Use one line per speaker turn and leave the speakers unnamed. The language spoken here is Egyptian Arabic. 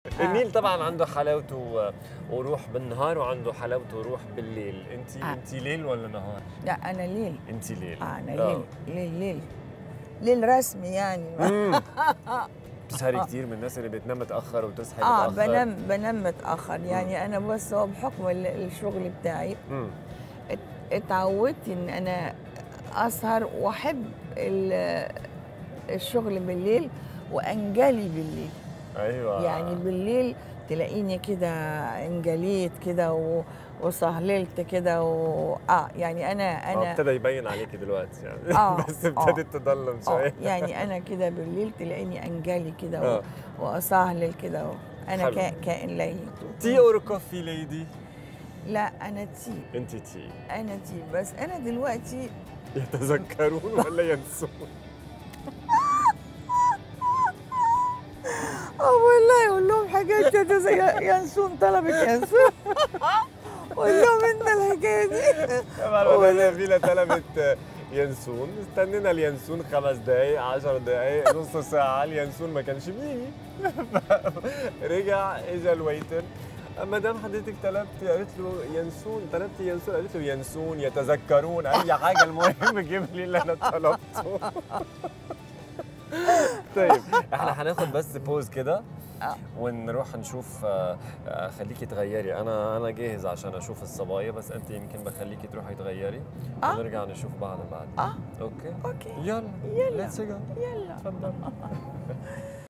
النيل طبعا عنده حلاوته و- وروح بالنهار وعنده حلاوته وروح بالليل انت
آه.
انت ليل ولا نهار
لا انا ليل
انت ليل
آه انا
آه.
ليل ليل ليل ليل رسمي يعني
مم. بتسهري كثير من الناس اللي بتنام متاخر وتصحي
اه
متاخر
بنام بنام متاخر يعني انا بس هو بحكم ال- الشغل بتاعي
مم.
ات- اتعودت ان انا اسهر واحب ال- الشغل بالليل وانجلي بالليل
ايوه
يعني بالليل تلاقيني كده انجليت كده و- وسهللت كده و... اه يعني انا
آه،
انا
ابتدى يبين عليكي دلوقتي يعني
آه،
بس ابتدت تضلم
اه
شوي
يعني انا كده بالليل تلاقيني انجلي كده
آه.
و... واسهلل كده و... انا
حلو.
كا... كائن ليلي
تي اور كوفي ليدي
لا انا تي
انت تي
انا تي بس انا دلوقتي
يتذكرون ولا ينسون
اه والله اقول لهم حاجات يتز- ينسون طلبك ينسون قول لهم انت الحكايه دي
طبعا انا نبيلة طلبت ينسون استنينا اليانسون خمس دقايق عشر دقايق نص ساعة اليانسون ما كانش بيجي رجع اجى الويتر مدام حضرتك طلبتي قالت له ينسون طلبتي ينسون قالت له ينسون يتذكرون اي حاجة المهم جيب لي اللي انا طلبته طيب احنا هناخد بس بوز كده
آه.
ونروح نشوف آه، آه، خليكي تغيري انا انا جاهز عشان اشوف الصبايا بس انت يمكن بخليكي تروحي تغيري
آه.
ونرجع نشوف بعض بعد
اه
اوكي
اوكي
يلا
يلا.
ليتس جو
يلا
تفضل